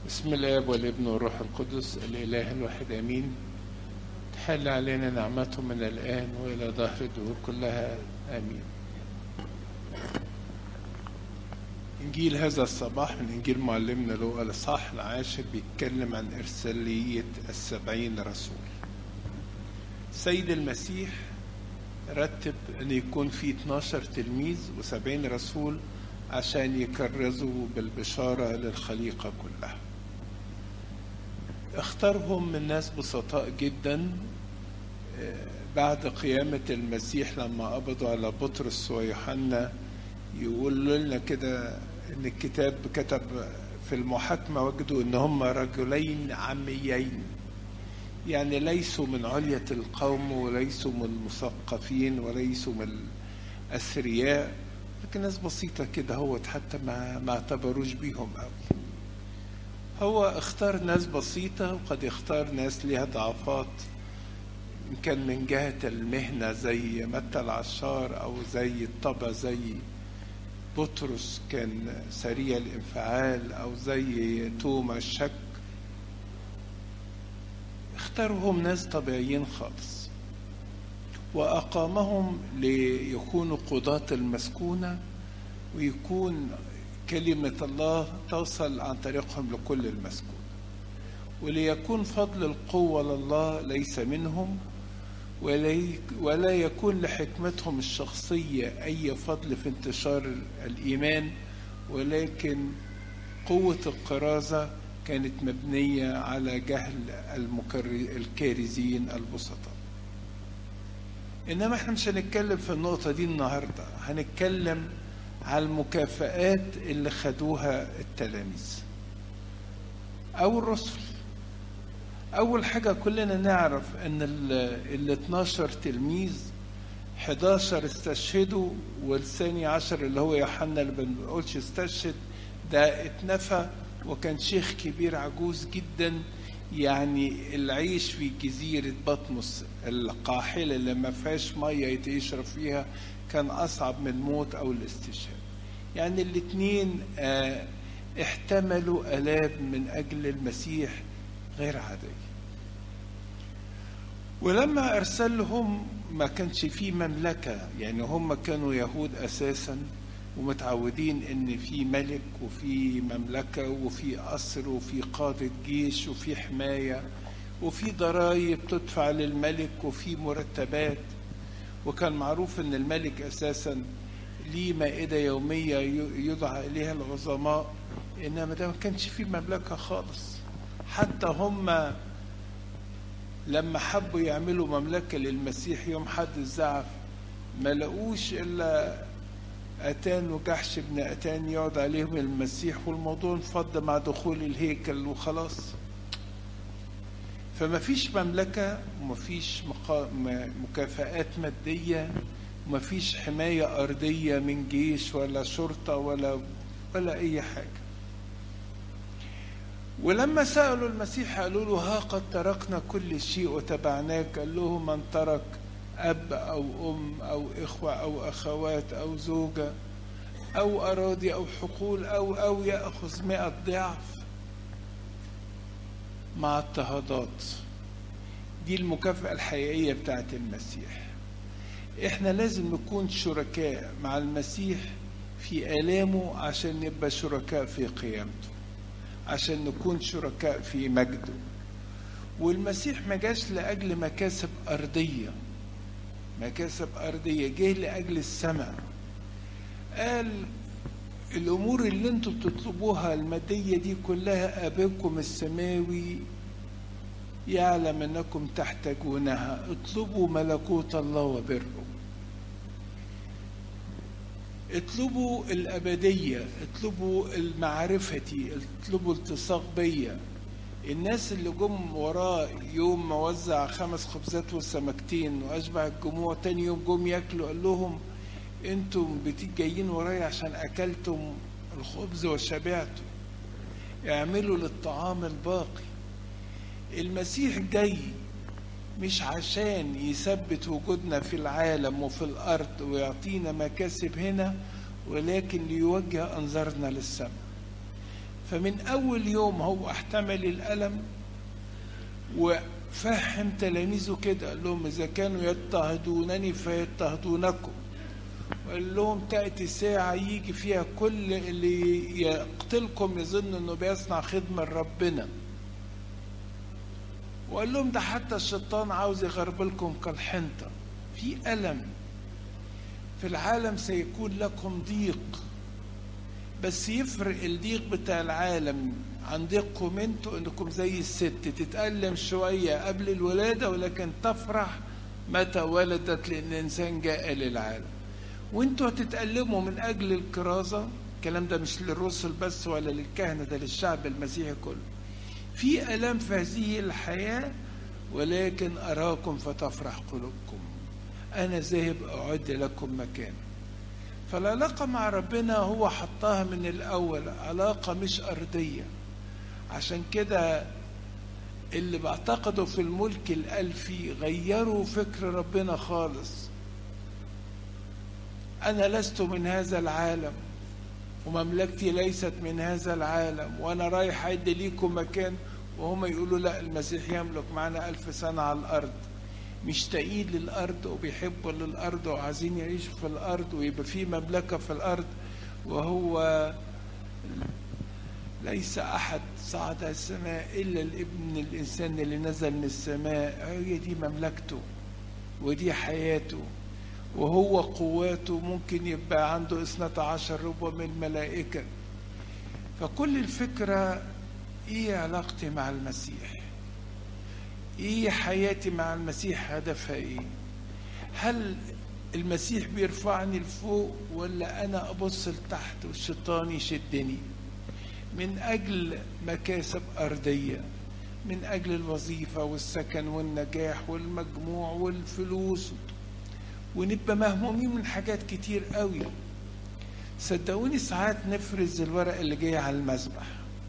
بسم الاب والابن والروح القدس الاله الواحد امين تحل علينا نعمته من الان والى ظهر الدهور كلها امين انجيل هذا الصباح من انجيل معلمنا لوقا الاصحاح العاشر بيتكلم عن ارساليه السبعين رسول سيد المسيح رتب ان يكون في 12 تلميذ و70 رسول عشان يكرزوا بالبشاره للخليقه كلها اختارهم من ناس بسطاء جدا بعد قيامة المسيح لما قبضوا على بطرس ويوحنا يقول لنا كده ان الكتاب كتب في المحاكمة وجدوا ان هم رجلين عميين يعني ليسوا من علية القوم وليسوا من المثقفين وليسوا من الأثرياء لكن ناس بسيطة كده هو حتى ما ما اعتبروش بيهم قوي هو اختار ناس بسيطة وقد يختار ناس ليها ضعفات إن كان من جهة المهنة زي متى العشار أو زي الطبع زي بطرس كان سريع الانفعال أو زي توما الشك اختارهم ناس طبيعيين خالص وأقامهم ليكونوا قضاة المسكونة ويكون كلمة الله توصل عن طريقهم لكل المسكون وليكون فضل القوة لله ليس منهم ولا يكون لحكمتهم الشخصية أي فضل في انتشار الإيمان ولكن قوة القرازة كانت مبنية على جهل الكارزين البسطاء إنما احنا مش هنتكلم في النقطة دي النهاردة هنتكلم على المكافآت اللي خدوها التلاميذ أو الرسل أول حاجة كلنا نعرف أن ال 12 تلميذ 11 استشهدوا والثاني عشر اللي هو يوحنا اللي ما بنقولش استشهد ده اتنفى وكان شيخ كبير عجوز جدا يعني العيش في جزيرة بطمس القاحلة اللي ما فيهاش مية يشرب فيها كان أصعب من الموت أو الاستشهاد يعني الاثنين اه احتملوا آلام من أجل المسيح غير عادية ولما أرسلهم ما كانش فيه مملكة يعني هم كانوا يهود أساسا ومتعودين ان في ملك وفي مملكة وفي قصر وفي قادة جيش وفي حماية وفي ضرائب تدفع للملك وفي مرتبات وكان معروف ان الملك اساسا ليه مائدة يومية يدعى اليها العظماء انما ده ما كانش في مملكة خالص حتى هم لما حبوا يعملوا مملكة للمسيح يوم حد الزعف ما لقوش الا أتان وجحش بن أتان يقعد عليهم المسيح والموضوع انفض مع دخول الهيكل وخلاص فما فيش مملكة وما فيش مكافآت مادية وما فيش حماية أرضية من جيش ولا شرطة ولا ولا أي حاجة ولما سألوا المسيح قالوا له ها قد تركنا كل شيء وتبعناك قال لهم من ترك أب أو أم أو إخوة أو أخوات أو زوجة أو أراضي أو حقول أو أو يأخذ مئة ضعف مع اضطهادات دي المكافأة الحقيقية بتاعت المسيح احنا لازم نكون شركاء مع المسيح في آلامه عشان نبقى شركاء في قيامته عشان نكون شركاء في مجده والمسيح ما جاش لأجل مكاسب أرضية مكاسب أرضية جه لأجل السماء قال الأمور اللي انتوا بتطلبوها المادية دي كلها أباكم السماوي يعلم أنكم تحتاجونها اطلبوا ملكوت الله وبره اطلبوا الأبدية اطلبوا المعرفتي اطلبوا التصاق بيا الناس اللي جم وراه يوم ما وزع خمس خبزات وسمكتين واشبع الجموع تاني يوم جم ياكلوا قال لهم انتم جايين ورايا عشان اكلتم الخبز وشبعتم اعملوا للطعام الباقي المسيح جاي مش عشان يثبت وجودنا في العالم وفي الارض ويعطينا مكاسب هنا ولكن ليوجه انظارنا للسماء فمن أول يوم هو احتمل الألم وفهم تلاميذه كده قال لهم إذا كانوا يضطهدونني فيضطهدونكم وقال لهم تأتي ساعة يجي فيها كل اللي يقتلكم يظن إنه بيصنع خدمة لربنا وقال لهم ده حتى الشيطان عاوز يغربلكم كالحنطة في ألم في العالم سيكون لكم ضيق بس يفرق الضيق بتاع العالم عن ضيقكم انتوا انكم زي الست تتألم شوية قبل الولادة ولكن تفرح متى ولدت لأن الإنسان جاء للعالم وانتوا هتتألموا من أجل الكرازة الكلام ده مش للرسل بس ولا للكهنة ده للشعب المسيحي كله في ألم في هذه الحياة ولكن أراكم فتفرح قلوبكم أنا ذاهب أعد لكم مكان فالعلاقة مع ربنا هو حطها من الأول علاقة مش أرضية عشان كده اللي بعتقدوا في الملك الألفي غيروا فكر ربنا خالص أنا لست من هذا العالم ومملكتي ليست من هذا العالم وأنا رايح أعد ليكم مكان وهم يقولوا لا المسيح يملك معنا ألف سنة على الأرض مشتاقين للأرض وبيحبوا للأرض وعايزين يعيشوا في الأرض ويبقى في مملكة في الأرض وهو ليس أحد صعد السماء إلا الابن الإنسان اللي نزل من السماء هي دي مملكته ودي حياته وهو قواته ممكن يبقى عنده اثنتا عشر ربع من الملائكة فكل الفكرة ايه علاقتي مع المسيح ايه حياتي مع المسيح هدفها ايه هل المسيح بيرفعني لفوق ولا انا ابص لتحت والشيطان يشدني من اجل مكاسب ارضيه من اجل الوظيفه والسكن والنجاح والمجموع والفلوس ونبقى مهمومين من حاجات كتير قوي صدقوني ساعات نفرز الورق اللي جاي على المذبح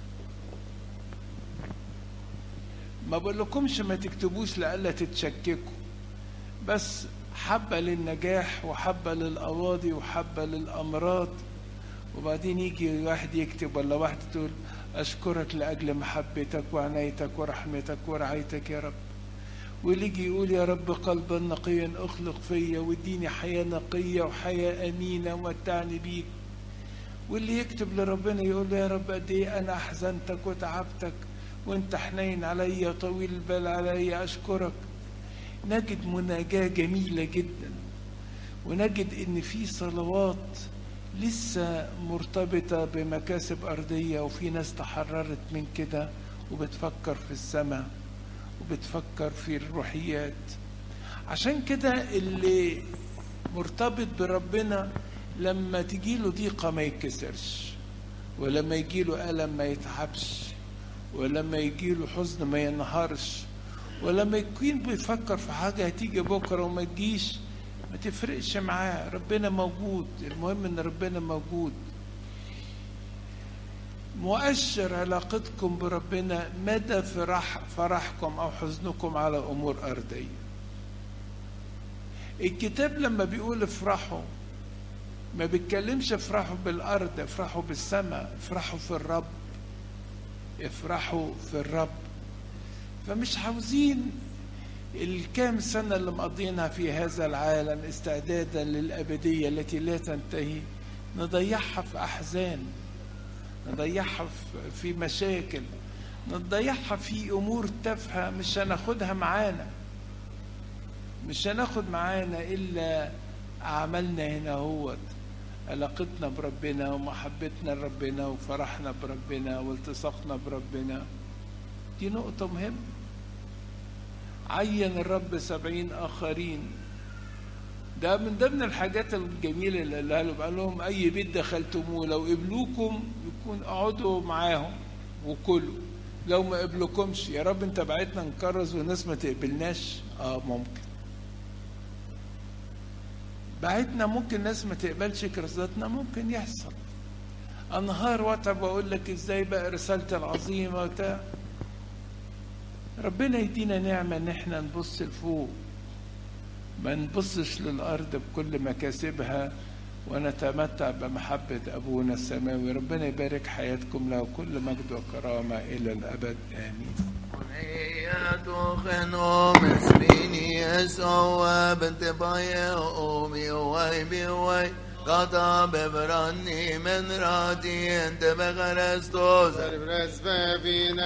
ما بقولكمش ما تكتبوش لألا تتشككوا بس حبة للنجاح وحبة للقواضي وحبة للأمراض وبعدين يجي واحد يكتب ولا واحدة تقول أشكرك لأجل محبتك وعنايتك ورحمتك ورعايتك يا رب واللي يجي يقول يا رب قلبا نقيا اخلق فيا واديني حياة نقية وحياة أمينة ومتعني بيك واللي يكتب لربنا يقول له يا رب قد ايه أنا أحزنتك وتعبتك وانت حنين عليا طويل البال عليا أشكرك نجد مناجاة جميلة جدا ونجد إن في صلوات لسه مرتبطة بمكاسب أرضية وفي ناس تحررت من كده وبتفكر في السماء وبتفكر في الروحيات عشان كده اللي مرتبط بربنا لما تجيله ضيقة ما يتكسرش ولما يجيله ألم ما يتعبش ولما يجيله حزن ما ينهارش ولما يكون بيفكر في حاجة هتيجي بكرة وما تجيش ما تفرقش معاه ربنا موجود المهم ان ربنا موجود مؤشر علاقتكم بربنا مدى فرح فرحكم او حزنكم على امور ارضيه الكتاب لما بيقول افرحوا ما بيتكلمش افرحوا بالارض افرحوا بالسماء افرحوا في الرب افرحوا في الرب فمش عاوزين الكام سنة اللي مقضينها في هذا العالم استعدادا للأبدية التي لا تنتهي نضيعها في أحزان نضيعها في مشاكل نضيعها في أمور تافهة مش هناخدها معانا مش هناخد معانا إلا أعمالنا هنا هوت علاقتنا بربنا ومحبتنا لربنا وفرحنا بربنا والتصاقنا بربنا دي نقطة مهمة عين الرب سبعين آخرين ده من ضمن الحاجات الجميلة اللي قالوا قال لهم أي بيت دخلتموه لو قبلوكم يكون اقعدوا معاهم وكلوا لو ما قبلوكمش يا رب انت بعتنا نكرز والناس ما تقبلناش اه ممكن بعتنا ممكن ناس ما تقبلش كرازاتنا ممكن يحصل انهار واتعب واقول لك ازاي بقى رسالتي العظيمه وبتاع ربنا يدينا نعمة إن إحنا نبص لفوق ما نبصش للأرض بكل مكاسبها ونتمتع بمحبة أبونا السماوي ربنا يبارك حياتكم له كل مجد وكرامة إلى الأبد آمين خنو مسبيني يسوع بنت بايا أمي واي بي واي قطع ببراني من راتي انت بغرستوز Servres ve vine